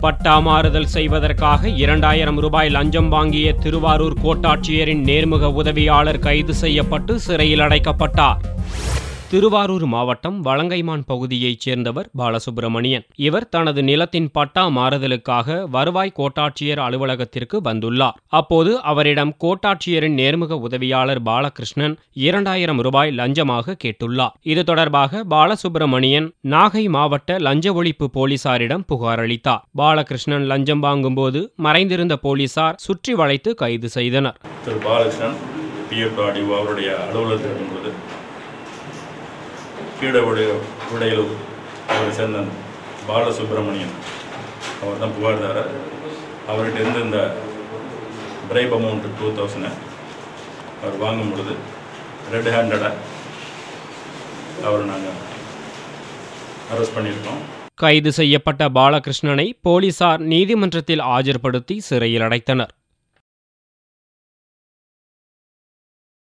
பட்டா மாறுதல் செய்வதற்காக இரண்டாயிரம் ரூபாய் லஞ்சம் வாங்கிய திருவாரூர் கோட்டாட்சியரின் நேர்முக உதவியாளர் கைது செய்யப்பட்டு சிறையில் அடைக்கப்பட்டார் திருவாரூர் மாவட்டம் வலங்கைமான் பகுதியைச் சேர்ந்தவர் பாலசுப்பிரமணியன் இவர் தனது நிலத்தின் பட்டா மாறுதலுக்காக வருவாய் கோட்டாட்சியர் அலுவலகத்திற்கு வந்துள்ளார் அப்போது அவரிடம் கோட்டாட்சியரின் நேர்முக உதவியாளர் பாலகிருஷ்ணன் இரண்டாயிரம் ரூபாய் லஞ்சமாக கேட்டுள்ளார் இது தொடர்பாக பாலசுப்பிரமணியன் நாகை மாவட்ட லஞ்ச ஒழிப்பு போலீசாரிடம் புகார் அளித்தார் பாலகிருஷ்ணன் லஞ்சம் வாங்கும்போது மறைந்திருந்த போலீசார் சுற்றி வளைத்து கைது செய்தனர் திரு பாலகிருஷ்ணன் பிஎஃப் ஆடிஓ அவருடைய அலுவலகத்தில் இருக்கும்பொழுது கீழே உடைய உடையலூர் அவரை சேர்ந்த பாலசுப்ரமணியன் அவர் தான் புகார்தாரர் அவர்கிட்ட இருந்து இந்த பிரைப் அமௌண்ட் டூ தௌசண்டை அவர் வாங்கும் பொழுது ரெட் ஹேண்டடாக அவரை நாங்கள் அரெஸ்ட் பண்ணியிருக்கோம் கைது செய்யப்பட்ட பாலகிருஷ்ணனை போலீசார் நீதிமன்றத்தில் ஆஜர்படுத்தி சிறையில் அடைத்தனர்